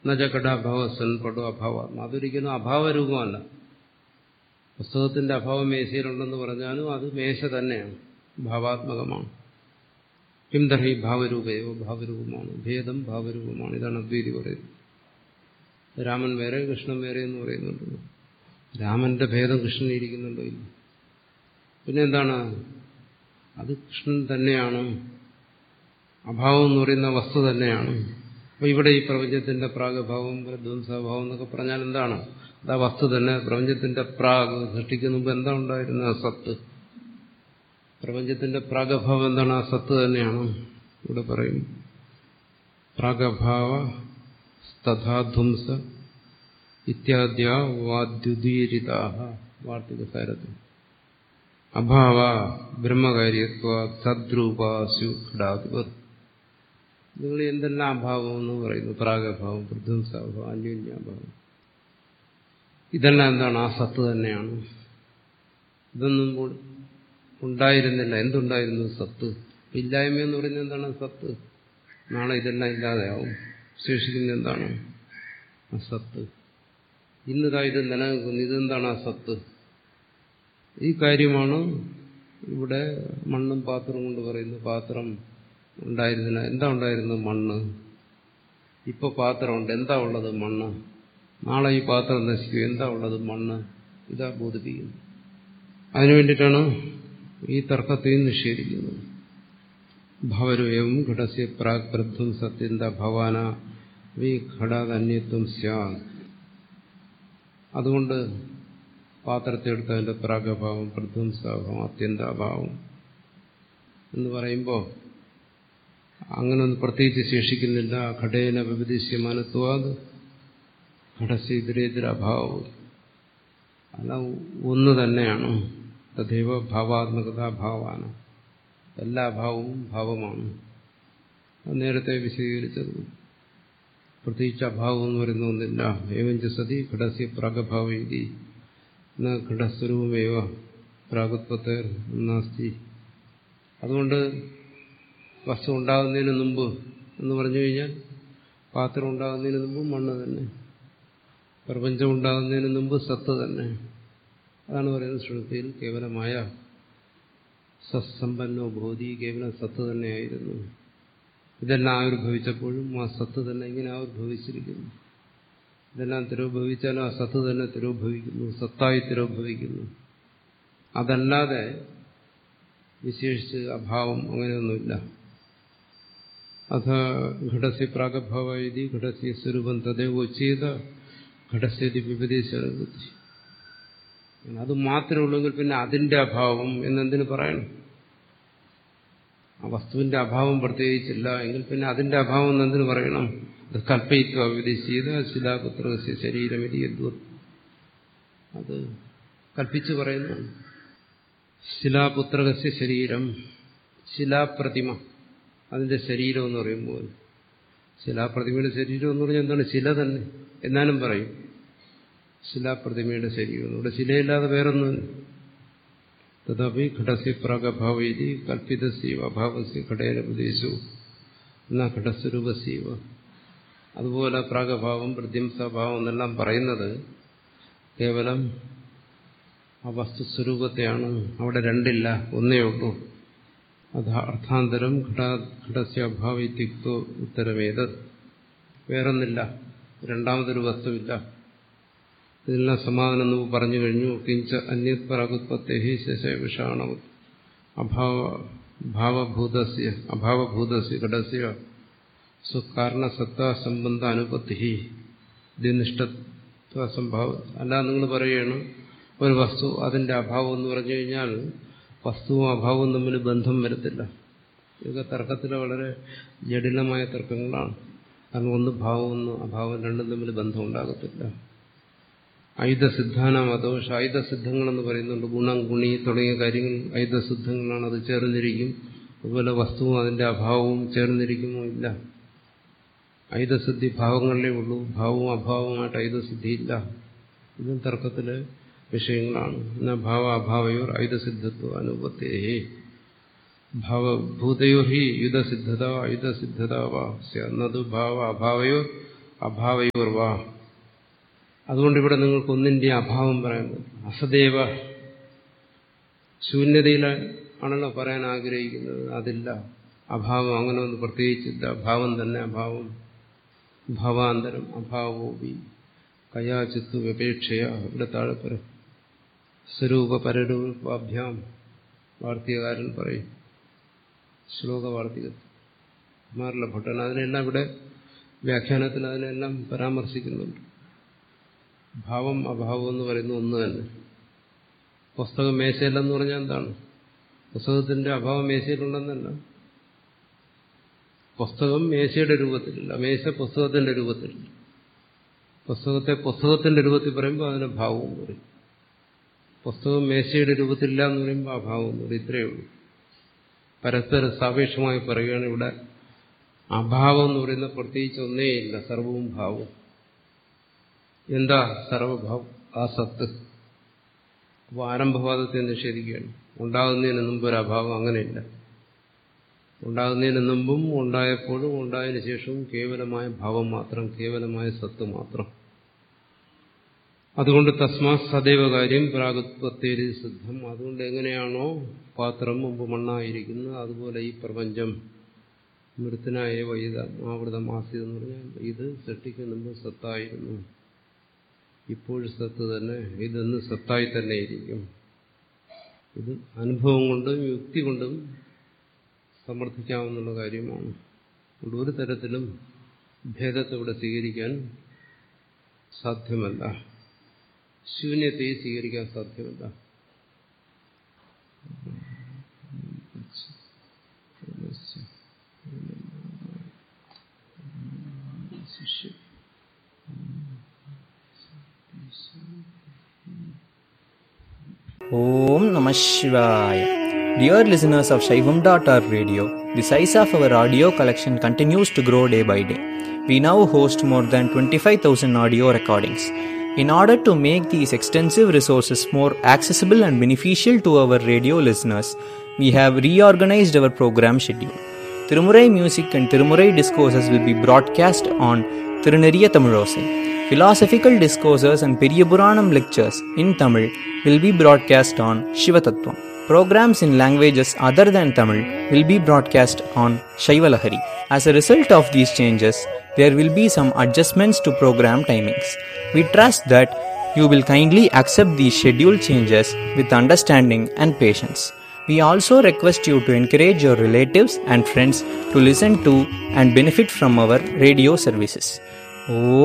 നജകടാഭാവ സൻ പടു അഭാവാത്മ അതൊരിക്കലും അഭാവരൂപമല്ല പുസ്തകത്തിന്റെ അഭാവം മേശയിലുണ്ടെന്ന് പറഞ്ഞാലും അത് മേശ തന്നെയാണ് ഭാവാത്മകമാണ് കിംദർഹി ഭാവരൂപയോ ഭാവരൂപമാണ് ഭേദം ഭാവരൂപമാണ് ഇതാണ് അദ്വൈതി പറയുന്നത് രാമൻ വേറെ കൃഷ്ണൻ വേറെ എന്ന് പറയുന്നുണ്ട് രാമന്റെ ഭേദം കൃഷ്ണൻ ഇരിക്കുന്നുണ്ടോ ഇല്ല പിന്നെ എന്താണ് അത് കൃഷ്ണൻ തന്നെയാണ് അഭാവം എന്ന് പറയുന്ന വസ്തു തന്നെയാണ് അപ്പൊ ഇവിടെ ഈ പ്രപഞ്ചത്തിന്റെ പ്രാഗഭാവം ധ്വംസഭാവം എന്നൊക്കെ പറഞ്ഞാൽ എന്താണ് അത് ആ വസ്തു തന്നെ പ്രപഞ്ചത്തിന്റെ പ്രാഗ് സൃഷ്ടിക്കുന്ന മുമ്പ് എന്താ ഉണ്ടായിരുന്നത് ആ സത്ത് പ്രപഞ്ചത്തിന്റെ പ്രാഗഭാവം എന്താണ് ആ സത്ത് തന്നെയാണ് ഇവിടെ പറയും പ്രാഗഭാവ തഥാധ്വംസ ഇത്യാദ്യ വാദ്യുദീരിത വാർത്തിക സാരത്തിൽ അഭാവ ബ്രഹ്മകാര്യത്വ സദ്രൂപാസു ഘടാധിപർ നിങ്ങൾ എന്തെല്ലാം അഭാവം എന്ന് പറയുന്നു പ്രാഗഭാവം പ്രധ്വംസാഭാവം അന്യോന്യാഭാവം ഇതെല്ലാം എന്താണ് ആ സത്ത് തന്നെയാണ് ഇതൊന്നും ഉണ്ടായിരുന്നില്ല എന്തുണ്ടായിരുന്നു സത്ത് ഇല്ലായ്മ എന്ന് പറയുന്നത് എന്താണ് സത്ത് നാളെ ഇതെല്ലാം ഇല്ലാതെയാവും ശേഷിക്കുന്ന എന്താണ് ആ സത്ത് ഇന്നിതാ ഇത് നിലനിൽക്കുന്നു ഇതെന്താണ് ആ സത്ത് ഈ കാര്യമാണ് ഇവിടെ മണ്ണും പാത്രവും കൊണ്ട് പറയുന്നു പാത്രം ഉണ്ടായിരുന്നില്ല എന്താ ഉണ്ടായിരുന്നത് മണ്ണ് ഇപ്പൊ പാത്രമുണ്ട് എന്താ ഉള്ളത് മണ്ണ് നാളെ ഈ പാത്രം നശിക്കും എന്താ ഉള്ളത് മണ്ണ് ഇതാ ബോധിപ്പിക്കുന്നു അതിനു വേണ്ടിയിട്ടാണ് ഈ തർക്കത്തെയും നിഷേധിക്കുന്നത് ഭവരൂപവും ഘടസ്യ പ്രാഗ് പ്രധ്വം സത്യന്ത ഭവാന വി ഘടാതന്യത്വം സ്യാ അതുകൊണ്ട് പാത്രത്തെ എടുത്ത് അതിന്റെ പ്രാഗഭാവം പ്രധ്വംസാഭാവം അത്യന്താഭാവം എന്ന് പറയുമ്പോൾ അങ്ങനൊന്നും പ്രത്യേകിച്ച് ശേഷിക്കുന്നില്ല ഘടേന വിപദിശ്യമാനത്വാത് ഘടസ്യതിരേതിരഭാവം അല്ല ഒന്ന് തന്നെയാണ് തഥൈവ ഭാവാത്മകത ഭാവാണ് എല്ലാ ഭാവവും ഭാവമാണ് അത് നേരത്തെ വിശദീകരിച്ചത് പ്രത്യേകിച്ച് അഭാവം എന്ന് പറയുന്ന ഒന്നില്ല ഏവഞ്ച സതി ഘടസ്യ പ്രാഗഭാവീതി ഘടസ്വരൂപമേവ പ്രാഗത്വത്തെ നാസ്തി അതുകൊണ്ട് വസ്തു ഉണ്ടാകുന്നതിന് മുമ്പ് എന്ന് പറഞ്ഞു കഴിഞ്ഞാൽ പാത്രം ഉണ്ടാകുന്നതിന് മുമ്പ് മണ്ണ് തന്നെ പ്രപഞ്ചം ഉണ്ടാകുന്നതിന് മുമ്പ് സത്ത് തന്നെ അതാണ് പറയുന്നത് ശ്രുതിയിൽ കേവലമായ സത്സമ്പന്നോ ബോധി കേവലം സത്ത് തന്നെയായിരുന്നു ഇതെല്ലാം ആവിർഭവിച്ചപ്പോഴും ആ സത്ത് തന്നെ ഇങ്ങനെ ആവിർഭവിച്ചിരിക്കുന്നു ഇതെല്ലാം തിരോഭവിച്ചാലും ആ സത്ത് തന്നെ തിരോഭവിക്കുന്നു സത്തായി തിരോഭവിക്കുന്നു അതല്ലാതെ വിശേഷിച്ച് അഭാവം അങ്ങനെയൊന്നുമില്ല അഥ ഘടസ്യ പ്രാഗഭാവി ഘടസ്യ സ്വരൂപം തദൈവോച്ചീത ഘടസ്യതി വിപദേശി അത് മാത്രമേ ഉള്ളെങ്കിൽ പിന്നെ അതിന്റെ അഭാവം എന്നെന്തിനു പറയണം ആ വസ്തുവിന്റെ അഭാവം പ്രത്യേകിച്ചില്ല എങ്കിൽ പിന്നെ അതിന്റെ അഭാവം എന്നെന്തിനു പറയണം അത് കൽപ്പയിത്വ വിദേശീത ശിലാപുത്രസ്യ ശരീരമിതി യദ്വത് അത് കൽപ്പിച്ചു പറയുന്നു ശിലാപുത്രകസ്യ ശരീരം ശിലാപ്രതിമ അതിന്റെ ശരീരം എന്ന് പറയുമ്പോൾ ശിലാപ്രതിമയുടെ ശരീരം എന്ന് പറഞ്ഞാൽ എന്താണ് ശില തന്നെ എന്നാലും പറയും ശിലാപ്രതിമയുടെ ശരീരം ഇവിടെ ശിലയില്ലാതെ വേറൊന്നും തഥാപി ഘടസ്യ പ്രാഗഭാവീതി കൽപ്പിതസീവ അഭാവസ്യ ഘടേന പ്രദേശവും എന്നാ ഘടസ്വരൂപസീവ അതുപോലെ പ്രാഗഭാവം പ്രത്യംസഭാവം എന്നെല്ലാം പറയുന്നത് കേവലം ആ വസ്തുസ്വരൂപത്തെയാണ് അവിടെ രണ്ടില്ല ഒന്നേ ഉള്ളൂ അത് അർത്ഥാന്തരം ഘടസ്യ അഭാവിത്യുക്തോ ഉത്തരവേത് വേറൊന്നില്ല രണ്ടാമതൊരു വസ്തുവില്ല ഇതിനെല്ലാം സമാധാനം എന്ന് പറഞ്ഞു കഴിഞ്ഞു കിഞ്ച അന്യത് പ്രാഗുത്പത്തെ ശശവിഷാണ അഭാവ ഭാവഭൂതസ്യ അഭാവഭൂതസ്യ ഘടസ്യ സ്വകാരണസത്ത സംബന്ധ അനുപത്തി നിഷ്ഠത്വ സംഭാവ അല്ല നിങ്ങൾ പറയുകയാണ് ഒരു വസ്തു അതിന്റെ അഭാവം എന്ന് പറഞ്ഞു കഴിഞ്ഞാൽ വസ്തുവും അഭാവവും തമ്മിൽ ബന്ധം വരത്തില്ല ഇതൊക്കെ തർക്കത്തിലെ വളരെ ജടിലമായ തർക്കങ്ങളാണ് കാരണം ഒന്ന് ഭാവം ഒന്ന് അഭാവം രണ്ടും തമ്മിൽ ബന്ധം ഉണ്ടാകത്തില്ല ഐതസിദ്ധാനം അതോഷ ഐതസിദ്ധങ്ങളെന്ന് പറയുന്നുണ്ട് ഗുണം ഗുണി തുടങ്ങിയ കാര്യങ്ങൾ ഐതസിദ്ധങ്ങളാണ് അത് ചേർന്നിരിക്കും അതുപോലെ വസ്തുവും അതിന്റെ അഭാവവും ചേർന്നിരിക്കുമോ ഇല്ല ഐതസിദ്ധി ഭാവങ്ങളിലേ ഉള്ളൂ ഭാവവും അഭാവവുമായിട്ട് ഐതസിദ്ധിയില്ല ഇതും തർക്കത്തിലെ വിഷയങ്ങളാണ് എന്നാൽ ഭാവ അഭാവയോർ ഐതസിദ്ധത്വ അനുപത്തേ ഭാവഭൂതയോ ഹി യുധസിദ്ധത ഐതസിദ്ധത വാ നതു ഭാവ അഭാവയോർ അഭാവയോർവ അതുകൊണ്ട് ഇവിടെ നിങ്ങൾക്ക് ഒന്നിന്റെ അഭാവം പറയാൻ പറ്റും അസദേവ ശൂന്യതയിൽ ആണല്ലോ പറയാൻ ആഗ്രഹിക്കുന്നത് അതില്ല അഭാവം അങ്ങനെ ഒന്ന് പ്രത്യേകിച്ചില്ല അഭാവം തന്നെ അഭാവം ഭാവാന്തരം അഭാവോപി കയാചിത്തു വിപേക്ഷയ ഇവിടെ താഴെ പറയും സ്വരൂപ പരരൂപാഭ്യാം വാർത്തികകാരൻ പറയും ശ്ലോക വാർത്തികത്തിൽ കുമാരല ഭട്ടൻ അതിനെല്ലാം ഇവിടെ വ്യാഖ്യാനത്തിൽ അതിനെല്ലാം പരാമർശിക്കുന്നുണ്ട് ഭാവം അഭാവം എന്ന് പറയുന്ന ഒന്ന് തന്നെ പുസ്തകം മേശയില്ലെന്ന് പറഞ്ഞാൽ എന്താണ് പുസ്തകത്തിന്റെ അഭാവം മേശയിലുണ്ടെന്നല്ല പുസ്തകം മേശയുടെ രൂപത്തിലില്ല മേശ പുസ്തകത്തിന്റെ രൂപത്തിലില്ല പുസ്തകത്തെ പുസ്തകത്തിന്റെ രൂപത്തിൽ പറയുമ്പോൾ അതിന് ഭാവവും പറയും പുസ്തകം മേശയുടെ രൂപത്തിലില്ല എന്ന് പറയുമ്പോൾ അഭാവം എന്ന് പറയും ഇത്രയേ ഉള്ളൂ പരസ്പര സാപേക്ഷമായി പറയുകയാണ് ഇവിടെ അഭാവം എന്ന് പറയുന്ന പ്രത്യേകിച്ച് ഒന്നേയില്ല സർവവും ഭാവവും എന്താ സർവഭാവം ആ സത്ത് അപ്പോൾ ആരംഭവാദത്തെ നിഷേധിക്കുകയാണ് ഉണ്ടാകുന്നതിന് മുമ്പ് ഒരു അഭാവം അങ്ങനെയില്ല ഉണ്ടാകുന്നതിന് മുമ്പും ഉണ്ടായപ്പോഴും ഉണ്ടായതിനു ശേഷവും കേവലമായ ഭാവം മാത്രം കേവലമായ സത്ത് മാത്രം അതുകൊണ്ട് തസ്മാ സദൈവ കാര്യം പ്രാഗത്വത്തേരി സിദ്ധം അതുകൊണ്ട് എങ്ങനെയാണോ പാത്രം മുമ്പ് മണ്ണായിരിക്കുന്നത് അതുപോലെ ഈ പ്രപഞ്ചം മൃത്തനായ വൈദ ആവൃതമാസിതെന്ന് എന്ന് പറഞ്ഞാൽ ഇത് സൃഷ്ടിക്ക് മുമ്പ് സത്തായിരുന്നു ഇപ്പോഴും സത്ത് തന്നെ ഇതെന്ന് സത്തായി തന്നെ ഇരിക്കും ഇത് അനുഭവം കൊണ്ടും യുക്തി കൊണ്ടും സമർത്ഥിക്കാവുന്ന കാര്യമാണ് അതുകൊണ്ട് ഒരു തരത്തിലും ഭേദത്തെ ഇവിടെ സ്വീകരിക്കാൻ സാധ്യമല്ല ശൂന്യത്തെ സ്വീകരിക്കാൻ സാധ്യമല്ല Om Namah Shivaya. Dear listeners of Shaivam.org radio, the size of our audio collection continues to grow day by day. We now host more than 25,000 audio recordings. In order to make these extensive resources more accessible and beneficial to our radio listeners, we have reorganized our program schedule. Tirumurai music and Tirumurai discourses will be broadcast on Tiruneriya Tamilosai. Philosophical discourses and Periyapuranam lectures in Tamil will be broadcast on Shivatattvam. Programs in languages other than Tamil will be broadcast on Shaivalahari. As a result of these changes, there will be some adjustments to program timings. We trust that you will kindly accept these schedule changes with understanding and patience. We also request you to encourage your relatives and friends to listen to and benefit from our radio services.